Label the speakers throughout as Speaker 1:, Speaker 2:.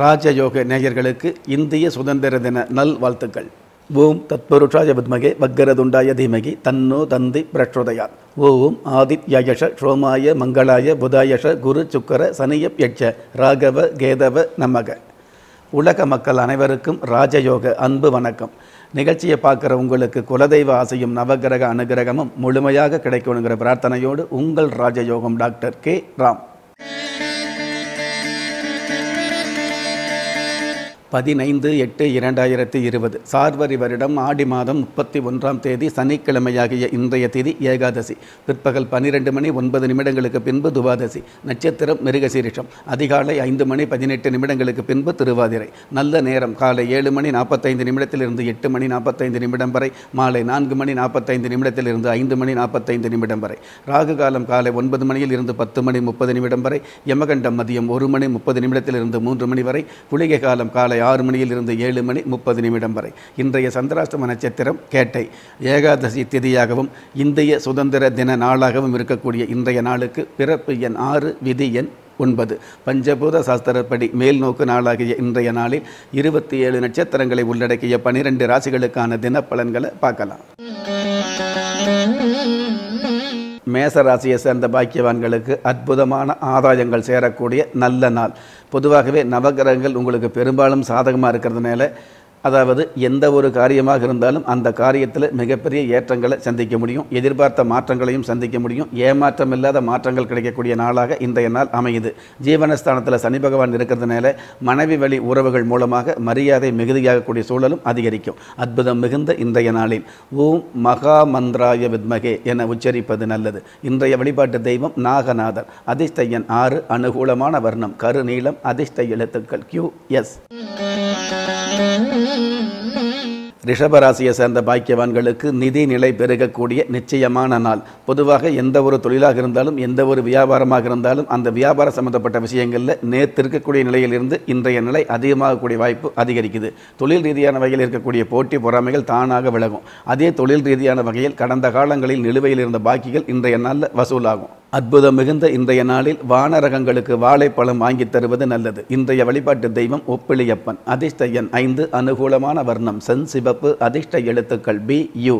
Speaker 1: ராஜயோக நேயர்களுக்கு இந்திய சுதந்திர தின நல் வாழ்த்துக்கள் ஓம் தத்புருஷாய வித்மகே வக்கரதுண்டாய தீமகி தன்னோ தந்தி பிரச்சோதயா ஓம் ஆதித்யயஷ ஷோமாய மங்களாய புதாயஷ குரு சுக்கர சனியப் யட்ச ராகவ கேதவ நமக உலக மக்கள் அனைவருக்கும் ராஜயோக அன்பு வணக்கம் நிகழ்ச்சியை பார்க்குற உங்களுக்கு குலதெய்வ ஆசையும் நவகிரக அனுகிரகமும் முழுமையாக கிடைக்கணுங்கிற பிரார்த்தனையோடு உங்கள் ராஜயோகம் டாக்டர் கே ராம் பதினைந்து எட்டு இரண்டாயிரத்தி இருபது சார்வரி வருடம் ஆடி மாதம் முப்பத்தி ஒன்றாம் தேதி சனிக்கிழமையாகிய இன்றைய தேதி ஏகாதசி பிற்பகல் பன்னிரெண்டு மணி ஒன்பது நிமிடங்களுக்கு பின்பு துவாதசி நட்சத்திரம் மிருகசீரிஷம் அதிகாலை ஐந்து மணி பதினெட்டு நிமிடங்களுக்கு பின்பு திருவாதிரை நல்ல நேரம் காலை ஏழு மணி நாற்பத்தைந்து நிமிடத்திலிருந்து எட்டு மணி நாற்பத்தைந்து நிமிடம் வரை மாலை நான்கு மணி நாற்பத்தைந்து நிமிடத்திலிருந்து ஐந்து மணி நாற்பத்தைந்து நிமிடம் வரை ராகு காலம் காலை ஒன்பது மணியில் இருந்து பத்து மணி முப்பது நிமிடம் வரை யமகண்டம் மதியம் ஒரு மணி முப்பது நிமிடத்திலிருந்து மூன்று மணி வரை குளிகை காலம் காலை ஆறு மணியில் இருந்து ஏழு மணி முப்பது நிமிடம் வரை இன்றைய சந்திராஷ்டம நட்சத்திரம் கேட்டை ஏகாதசி திதியாகவும் இந்திய சுதந்திர தின நாளாகவும் இருக்கக்கூடிய இன்றைய நாளுக்கு பிறப்பு எண் ஆறு விதி எண் ஒன்பது பஞ்சபூத சாஸ்திரப்படி மேல் நோக்கு நாளாகிய இன்றைய நாளில் இருபத்தி ஏழு நட்சத்திரங்களை உள்ளடக்கிய பனிரெண்டு ராசிகளுக்கான தின பலன்களை பார்க்கலாம் மேச ராசியை சேர்ந்த பாக்கியவான்களுக்கு அற்புதமான ஆதாயங்கள் சேரக்கூடிய நல்ல நாள் பொதுவாகவே நவகிரகங்கள் உங்களுக்கு பெரும்பாலும் சாதகமாக இருக்கிறதுனால அதாவது எந்த ஒரு காரியமாக இருந்தாலும் அந்த காரியத்தில் மிகப்பெரிய ஏற்றங்களை சந்திக்க முடியும் எதிர்பார்த்த மாற்றங்களையும் சந்திக்க முடியும் ஏமாற்றம் இல்லாத மாற்றங்கள் கிடைக்கக்கூடிய நாளாக இன்றைய நாள் அமையுது ஜீவனஸ்தானத்தில் சனி பகவான் இருக்கிறதுனால மனைவி வழி உறவுகள் மூலமாக மரியாதை மிகுதியாகக்கூடிய சூழலும் அதிகரிக்கும் அற்புதம் மிகுந்த இன்றைய நாளில் ஓம் மகா மந்திராய வித்மகே என உச்சரிப்பது நல்லது இன்றைய வழிபாட்டு தெய்வம் நாகநாதர் அதிர்ஷ்ட எண் ஆறு அனுகூலமான வர்ணம் கருநீளம் அதிர்ஷ்ட எழுத்துக்கள் கியூ எஸ் ரிஷபராசியை சேர்ந்த பாக்கியவான்களுக்கு நிதி நிலை பெருகக்கூடிய நிச்சயமான நாள் பொதுவாக எந்த ஒரு தொழிலாக இருந்தாலும் எந்த ஒரு வியாபாரமாக இருந்தாலும் அந்த வியாபார சம்பந்தப்பட்ட விஷயங்களில் நேற்று இருக்கக்கூடிய நிலையிலிருந்து இன்றைய நிலை அதிகமாகக்கூடிய வாய்ப்பு அதிகரிக்குது தொழில் ரீதியான வகையில் இருக்கக்கூடிய போட்டி பொறாமைகள் தானாக விலகும் அதே தொழில் ரீதியான வகையில் கடந்த காலங்களில் நிலுவையில் இருந்த பாக்கிகள் இன்றைய நாளில் வசூலாகும் அற்புதம் மிகுந்த இன்றைய நாளில் வானரகங்களுக்கு வாழைப்பழம் வாங்கித் தருவது நல்லது இன்றைய வழிபாட்டு தெய்வம் ஒப்பிலியப்பன் அதிர்ஷ்ட எண் ஐந்து அனுகூலமான வர்ணம் சென் சிவப்பு அதிர்ஷ்ட எழுத்துக்கள் பி யு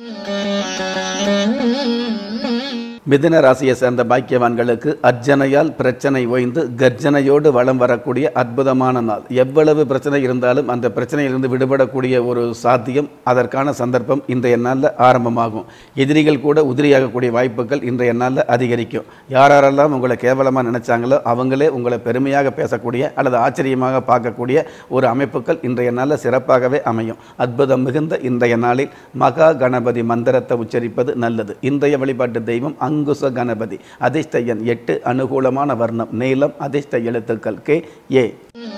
Speaker 1: மிதுன ராசியை சேர்ந்த பாக்கியவான்களுக்கு அர்ச்சனையால் பிரச்சனை ஓய்ந்து கர்ஜனையோடு வளம் வரக்கூடிய அற்புதமான நாள் எவ்வளவு பிரச்சனை இருந்தாலும் அந்த பிரச்சனையிலிருந்து விடுபடக்கூடிய ஒரு சாத்தியம் அதற்கான சந்தர்ப்பம் இன்றைய நாளில் ஆரம்பமாகும் எதிரிகள் கூட உதிரியாகக்கூடிய வாய்ப்புகள் இன்றைய நாளில் அதிகரிக்கும் யாரெல்லாம் உங்களை கேவலமாக நினைச்சாங்களோ அவங்களே உங்களை பெருமையாக பேசக்கூடிய அல்லது ஆச்சரியமாக பார்க்கக்கூடிய ஒரு அமைப்புகள் இன்றைய நாளில் சிறப்பாகவே அமையும் அற்புதம் மிகுந்த இன்றைய நாளில் மகா கணபதி மந்திரத்தை உச்சரிப்பது நல்லது இன்றைய வழிபாட்டு தெய்வம் அங்குச கணபதி அதிர்ஷ்ட எண் எட்டு அனுகூலமான வர்ணம் நீளம் அதிர்ஷ்ட எழுத்துக்கள் கே ஏ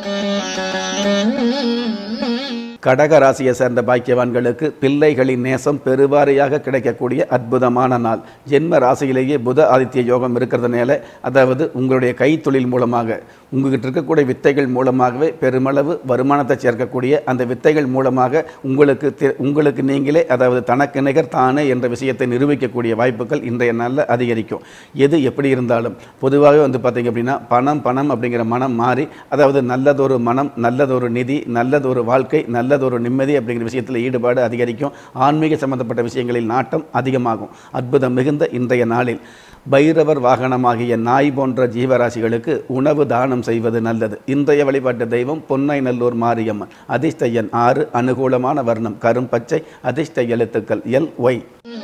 Speaker 1: கடக ராசியை சேர்ந்த பாக்கியவான்களுக்கு பிள்ளைகளின் நேசம் பெருவாரியாக கிடைக்கக்கூடிய அற்புதமான நாள் ஜென்ம ராசியிலேயே புத ஆதித்ய யோகம் இருக்கிறதுனால அதாவது உங்களுடைய கைத்தொழில் மூலமாக உங்ககிட்ட இருக்கக்கூடிய வித்தைகள் மூலமாகவே பெருமளவு வருமானத்தை சேர்க்கக்கூடிய அந்த வித்தைகள் மூலமாக உங்களுக்கு தெ- உங்களுக்கு நீங்களே அதாவது தனக்கு நிகர் தானே என்ற விஷயத்தை நிரூபிக்கக்கூடிய வாய்ப்புகள் இன்றைய நாளில் அதிகரிக்கும் எது எப்படி இருந்தாலும் பொதுவாகவே வந்து பார்த்தீங்க அப்படின்னா பணம் பணம் அப்படிங்கிற மனம் மாறி அதாவது நல்லதொரு மனம் நல்லதொரு நிதி நல்லதொரு வாழ்க்கை நல்லதொரு நிம்மதி அப்படிங்கிற விஷயத்தில் ஈடுபாடு அதிகரிக்கும் ஆன்மீக சம்பந்தப்பட்ட விஷயங்களில் நாட்டம் அதிகமாகும் அற்புதம் மிகுந்த இன்றைய நாளில் பைரவர் வாகனமாகிய நாய் போன்ற ஜீவராசிகளுக்கு உணவு தானம் செய்வது நல்லது இன்றைய வழிபாட்டு தெய்வம் பொன்னை நல்லூர் மாரியம்மன் அதிர்ஷ்ட எண் ஆறு அனுகூலமான வர்ணம் கரும் பச்சை அதிர்ஷ்ட எழுத்துக்கள் எல் ஒய்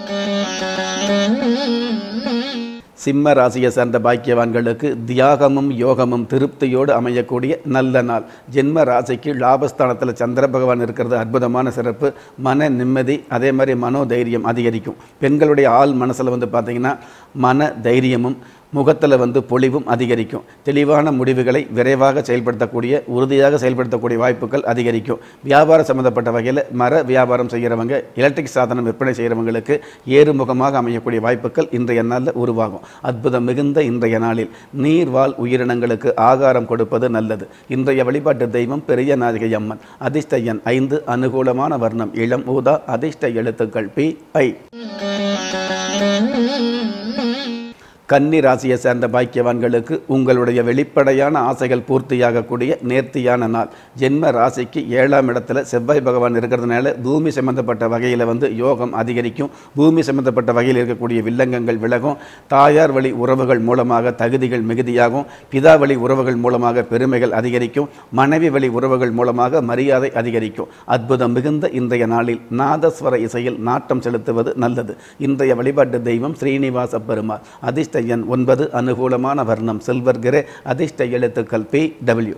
Speaker 1: சிம்ம ராசியை சேர்ந்த பாக்கியவான்களுக்கு தியாகமும் யோகமும் திருப்தியோடு அமையக்கூடிய நல்ல நாள் ஜென்ம ராசிக்கு லாபஸ்தானத்தில் சந்திர பகவான் இருக்கிறது அற்புதமான சிறப்பு மன நிம்மதி அதே மாதிரி மனோதைரியம் அதிகரிக்கும் பெண்களுடைய ஆள் மனசில் வந்து பார்த்திங்கன்னா மன தைரியமும் முகத்தில் வந்து பொலிவும் அதிகரிக்கும் தெளிவான முடிவுகளை விரைவாக செயல்படுத்தக்கூடிய உறுதியாக செயல்படுத்தக்கூடிய வாய்ப்புகள் அதிகரிக்கும் வியாபார சம்பந்தப்பட்ட வகையில் மர வியாபாரம் செய்கிறவங்க எலக்ட்ரிக் சாதனம் விற்பனை செய்கிறவங்களுக்கு ஏறுமுகமாக அமையக்கூடிய வாய்ப்புகள் இன்றைய நாளில் உருவாகும் அற்புதம் மிகுந்த இன்றைய நாளில் நீர்வாழ் உயிரினங்களுக்கு ஆகாரம் கொடுப்பது நல்லது இன்றைய வழிபாட்டு தெய்வம் பெரிய நாயகி அம்மன் அதிர்ஷ்ட எண் ஐந்து அனுகூலமான வர்ணம் இளம் ஊதா அதிர்ஷ்ட எழுத்துக்கள் பி ஐ கன்னி ராசியை சேர்ந்த பாக்கியவான்களுக்கு உங்களுடைய வெளிப்படையான ஆசைகள் பூர்த்தியாகக்கூடிய நேர்த்தியான நாள் ஜென்ம ராசிக்கு ஏழாம் இடத்துல செவ்வாய் பகவான் இருக்கிறதுனால பூமி சம்பந்தப்பட்ட வகையில் வந்து யோகம் அதிகரிக்கும் பூமி சம்பந்தப்பட்ட வகையில் இருக்கக்கூடிய வில்லங்கங்கள் விலகும் தாயார் வழி உறவுகள் மூலமாக தகுதிகள் மிகுதியாகும் பிதா வழி உறவுகள் மூலமாக பெருமைகள் அதிகரிக்கும் மனைவி வழி உறவுகள் மூலமாக மரியாதை அதிகரிக்கும் அற்புதம் மிகுந்த இன்றைய நாளில் நாதஸ்வர இசையில் நாட்டம் செலுத்துவது நல்லது இன்றைய வழிபாட்டு தெய்வம் ஸ்ரீனிவாச பெருமாள் அதிர்ஷ்ட எண் ஒன்பது அனுகூலமான வர்ணம் சில்வர் கிரே அதிர்ஷ்ட எழுத்துக்கள் பி டபிள்யூ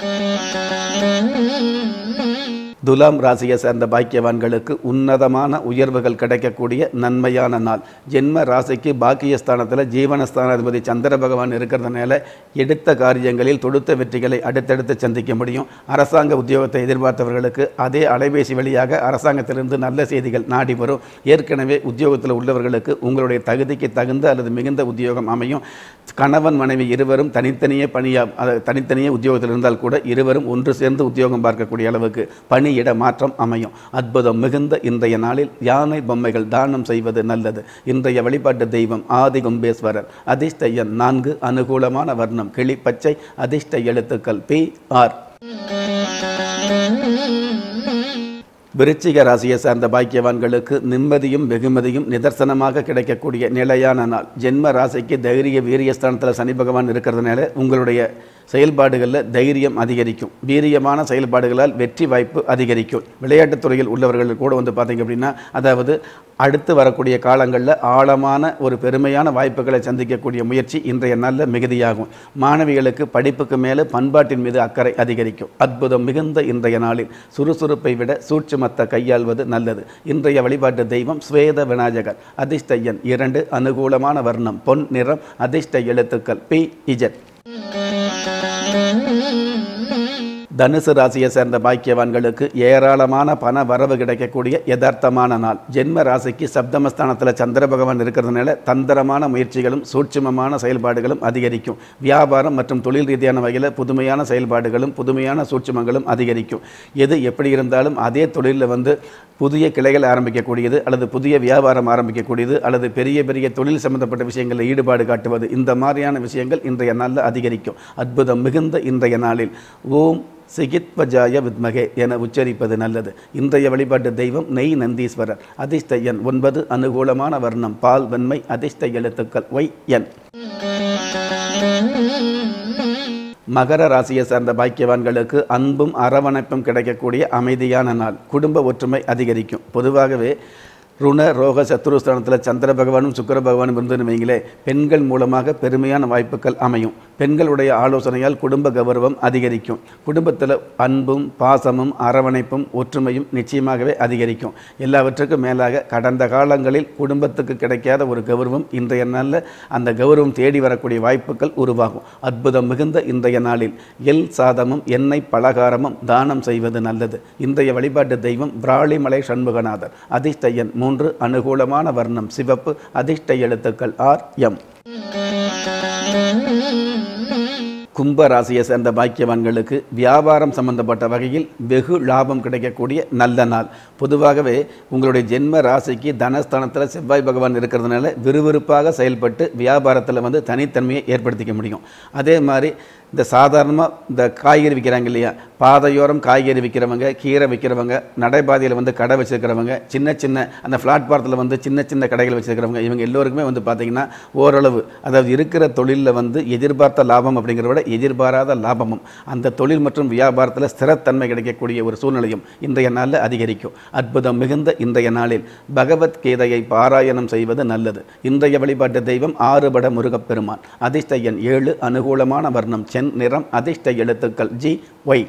Speaker 1: துலாம் ராசியை சேர்ந்த பாக்கியவான்களுக்கு உன்னதமான உயர்வுகள் கிடைக்கக்கூடிய நன்மையான நாள் ஜென்ம ராசிக்கு பாக்கியஸ்தானத்தில் ஜீவனஸ்தானாதிபதி சந்திர பகவான் இருக்கிறதுனால எடுத்த காரியங்களில் தொடுத்த வெற்றிகளை அடுத்தடுத்து சந்திக்க முடியும் அரசாங்க உத்தியோகத்தை எதிர்பார்த்தவர்களுக்கு அதே அலைபேசி வழியாக அரசாங்கத்திலிருந்து நல்ல செய்திகள் நாடி வரும் ஏற்கனவே உத்தியோகத்தில் உள்ளவர்களுக்கு உங்களுடைய தகுதிக்கு தகுந்த அல்லது மிகுந்த உத்தியோகம் அமையும் கணவன் மனைவி இருவரும் தனித்தனியே பணியா அதை தனித்தனியே உத்தியோகத்தில் இருந்தால் கூட இருவரும் ஒன்று சேர்ந்து உத்தியோகம் பார்க்கக்கூடிய அளவுக்கு பணியிட மாற்றம் அமையும் அற்புதம் மிகுந்த இன்றைய நாளில் யானை பொம்மைகள் தானம் செய்வது நல்லது இன்றைய வழிபாட்டு தெய்வம் ஆதி கும்பேஸ்வரர் அதிர்ஷ்ட எண் நான்கு அனுகூலமான வர்ணம் கிளி பச்சை அதிர்ஷ்ட எழுத்துக்கள் பி ஆர் விருச்சிக ராசியை சார்ந்த பாக்கியவான்களுக்கு நிம்மதியும் வெகுமதியும் நிதர்சனமாக கிடைக்கக்கூடிய நிலையான நாள் ஜென்ம ராசிக்கு தைரிய வீரியஸ்தானத்தில் சனி பகவான் இருக்கிறதுனால உங்களுடைய செயல்பாடுகளில் தைரியம் அதிகரிக்கும் வீரியமான செயல்பாடுகளால் வெற்றி வாய்ப்பு அதிகரிக்கும் விளையாட்டுத் துறையில் உள்ளவர்கள் கூட வந்து பார்த்தீங்க அப்படின்னா அதாவது அடுத்து வரக்கூடிய காலங்களில் ஆழமான ஒரு பெருமையான வாய்ப்புகளை சந்திக்கக்கூடிய முயற்சி இன்றைய நாளில் மிகுதியாகும் மாணவிகளுக்கு படிப்புக்கு மேலே பண்பாட்டின் மீது அக்கறை அதிகரிக்கும் அற்புதம் மிகுந்த இன்றைய நாளில் சுறுசுறுப்பை விட சூட்சுமத்தை கையாள்வது நல்லது இன்றைய வழிபாட்டு தெய்வம் ஸ்வேத விநாயகர் அதிர்ஷ்ட எண் இரண்டு அனுகூலமான வர்ணம் பொன் நிறம் அதிர்ஷ்ட எழுத்துக்கள் பி இஜட் தனுசு ராசியை சேர்ந்த பாக்கியவான்களுக்கு ஏராளமான பண வரவு கிடைக்கக்கூடிய யதார்த்தமான நாள் ஜென்ம ராசிக்கு சப்தமஸ்தானத்தில் சந்திர பகவான் இருக்கிறதுனால தந்திரமான முயற்சிகளும் சூட்சுமமான செயல்பாடுகளும் அதிகரிக்கும் வியாபாரம் மற்றும் தொழில் ரீதியான வகையில் புதுமையான செயல்பாடுகளும் புதுமையான சூட்சுமங்களும் அதிகரிக்கும் எது எப்படி இருந்தாலும் அதே தொழிலில் வந்து புதிய கிளைகள் ஆரம்பிக்கக்கூடியது அல்லது புதிய வியாபாரம் ஆரம்பிக்கக்கூடியது அல்லது பெரிய பெரிய தொழில் சம்பந்தப்பட்ட விஷயங்களில் ஈடுபாடு காட்டுவது இந்த மாதிரியான விஷயங்கள் இன்றைய நாளில் அதிகரிக்கும் அற்புதம் மிகுந்த இன்றைய நாளில் ஓம் சிகித்வஜாய வித்மகே என உச்சரிப்பது நல்லது இன்றைய வழிபாட்டு தெய்வம் நெய் நந்தீஸ்வரர் அதிர்ஷ்ட எண் ஒன்பது அனுகூலமான வர்ணம் பால் வெண்மை அதிர்ஷ்ட எழுத்துக்கள் ஒய் என் மகர ராசியை சார்ந்த பாக்கியவான்களுக்கு அன்பும் அரவணைப்பும் கிடைக்கக்கூடிய அமைதியான நாள் குடும்ப ஒற்றுமை அதிகரிக்கும் பொதுவாகவே ருண ரோக சத்ருஸ்தானத்தில் சந்திர பகவானும் சுக்கர பகவானும் இருந்துன்னு வைங்களே பெண்கள் மூலமாக பெருமையான வாய்ப்புகள் அமையும் பெண்களுடைய ஆலோசனையால் குடும்ப கௌரவம் அதிகரிக்கும் குடும்பத்தில் அன்பும் பாசமும் அரவணைப்பும் ஒற்றுமையும் நிச்சயமாகவே அதிகரிக்கும் எல்லாவற்றுக்கும் மேலாக கடந்த காலங்களில் குடும்பத்துக்கு கிடைக்காத ஒரு கௌரவம் இன்றைய நாளில் அந்த கௌரவம் தேடி வரக்கூடிய வாய்ப்புகள் உருவாகும் அற்புதம் மிகுந்த இன்றைய நாளில் எல் சாதமும் எண்ணெய் பலகாரமும் தானம் செய்வது நல்லது இன்றைய வழிபாட்டு தெய்வம் பிராளிமலை சண்முகநாதர் அதிர்ஷ்ட எண் மூன்று அனுகூலமான வர்ணம் சிவப்பு அதிர்ஷ்ட எழுத்துக்கள் ஆர் எம் கும்ப ராசியை சேர்ந்த பாக்கியவான்களுக்கு வியாபாரம் சம்பந்தப்பட்ட வகையில் வெகு லாபம் கிடைக்கக்கூடிய நல்ல நாள் பொதுவாகவே உங்களுடைய ஜென்ம ராசிக்கு தனஸ்தானத்தில் செவ்வாய் பகவான் இருக்கிறதுனால விறுவிறுப்பாக செயல்பட்டு வியாபாரத்தில் வந்து தனித்தன்மையை ஏற்படுத்திக்க முடியும் அதே மாதிரி இந்த சாதாரணமாக இந்த காய்கறி விற்கிறாங்க இல்லையா பாதையோரம் காய்கறி விற்கிறவங்க கீரை விற்கிறவங்க நடைபாதையில் வந்து கடை வச்சுருக்கிறவங்க சின்ன சின்ன அந்த பிளாட்பாரத்தில் வந்து சின்ன சின்ன கடைகள் வச்சுருக்கிறவங்க இவங்க எல்லோருக்குமே வந்து பார்த்திங்கன்னா ஓரளவு அதாவது இருக்கிற தொழிலில் வந்து எதிர்பார்த்த லாபம் அப்படிங்கிறத விட எதிர்பாராத லாபமும் அந்த தொழில் மற்றும் வியாபாரத்தில் ஸ்திரத்தன்மை கிடைக்கக்கூடிய ஒரு சூழ்நிலையும் இன்றைய நாளில் அதிகரிக்கும் அற்புதம் மிகுந்த இன்றைய நாளில் பகவத்கீதையை பாராயணம் செய்வது நல்லது இன்றைய வழிபாட்டு தெய்வம் ஆறுபட முருகப்பெருமான் அதிர்ஷ்ட எண் ஏழு அனுகூலமான வர்ணம் சென் நிறம் அதிர்ஷ்ட எழுத்துக்கள் ஜி ஒய்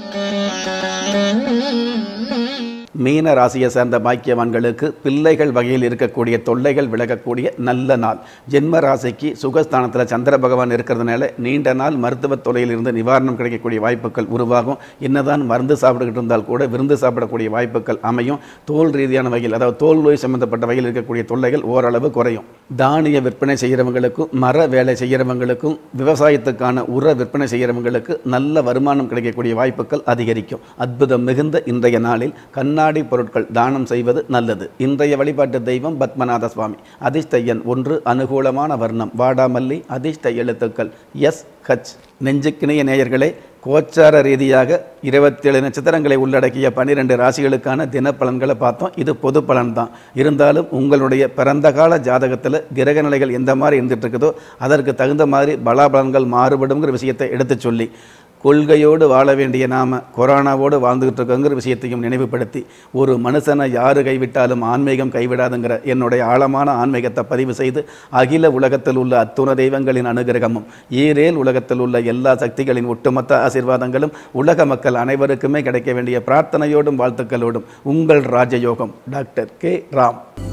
Speaker 1: மீன ராசியை சேர்ந்த பாக்கியவான்களுக்கு பிள்ளைகள் வகையில் இருக்கக்கூடிய தொல்லைகள் விலகக்கூடிய நல்ல நாள் ஜென்ம ராசிக்கு சுகஸ்தானத்தில் சந்திர பகவான் இருக்கிறதுனால நீண்ட நாள் மருத்துவத் துறையில் இருந்து நிவாரணம் கிடைக்கக்கூடிய வாய்ப்புகள் உருவாகும் என்னதான் மருந்து சாப்பிட்டுக்கிட்டு இருந்தால் கூட விருந்து சாப்பிடக்கூடிய வாய்ப்புகள் அமையும் தோல் ரீதியான வகையில் அதாவது தோல் நோய் சம்பந்தப்பட்ட வகையில் இருக்கக்கூடிய தொல்லைகள் ஓரளவு குறையும் தானிய விற்பனை செய்கிறவங்களுக்கும் மர வேலை செய்கிறவங்களுக்கும் விவசாயத்துக்கான உர விற்பனை செய்கிறவங்களுக்கு நல்ல வருமானம் கிடைக்கக்கூடிய வாய்ப்புகள் அதிகரிக்கும் அற்புதம் மிகுந்த இன்றைய நாளில் கண்ண கண்ணாடி பொருட்கள் தானம் செய்வது நல்லது இன்றைய வழிபாட்டு தெய்வம் பத்மநாத சுவாமி அதிர்ஷ்ட எண் ஒன்று அனுகூலமான வர்ணம் வாடாமல்லி அதிர்ஷ்ட எழுத்துக்கள் எஸ் ஹச் நெஞ்சுக்கிணைய நேயர்களே கோச்சார ரீதியாக இருபத்தேழு நட்சத்திரங்களை உள்ளடக்கிய பன்னிரெண்டு ராசிகளுக்கான தினப்பலன்களை பார்த்தோம் இது பொது பலன் தான் இருந்தாலும் உங்களுடைய பிறந்த கால ஜாதகத்தில் கிரக நிலைகள் எந்த மாதிரி இருந்துட்டு இருக்குதோ அதற்கு தகுந்த மாதிரி பலாபலன்கள் மாறுபடுங்கிற விஷயத்தை எடுத்து சொல்லி கொள்கையோடு வாழ வேண்டிய நாம கொரோனாவோடு வாழ்ந்துகிட்டு இருக்கோங்கிற விஷயத்தையும் நினைவுபடுத்தி ஒரு மனுஷனை யாரு கைவிட்டாலும் ஆன்மீகம் கைவிடாதுங்கிற என்னுடைய ஆழமான ஆன்மீகத்தை பதிவு செய்து அகில உலகத்தில் உள்ள அத்துண தெய்வங்களின் அனுகிரகமும் ஈரேல் உலகத்தில் உள்ள எல்லா சக்திகளின் ஒட்டுமொத்த ஆசீர்வாதங்களும் உலக மக்கள் அனைவருக்குமே கிடைக்க வேண்டிய பிரார்த்தனையோடும் வாழ்த்துக்களோடும் உங்கள் ராஜயோகம் டாக்டர் கே ராம்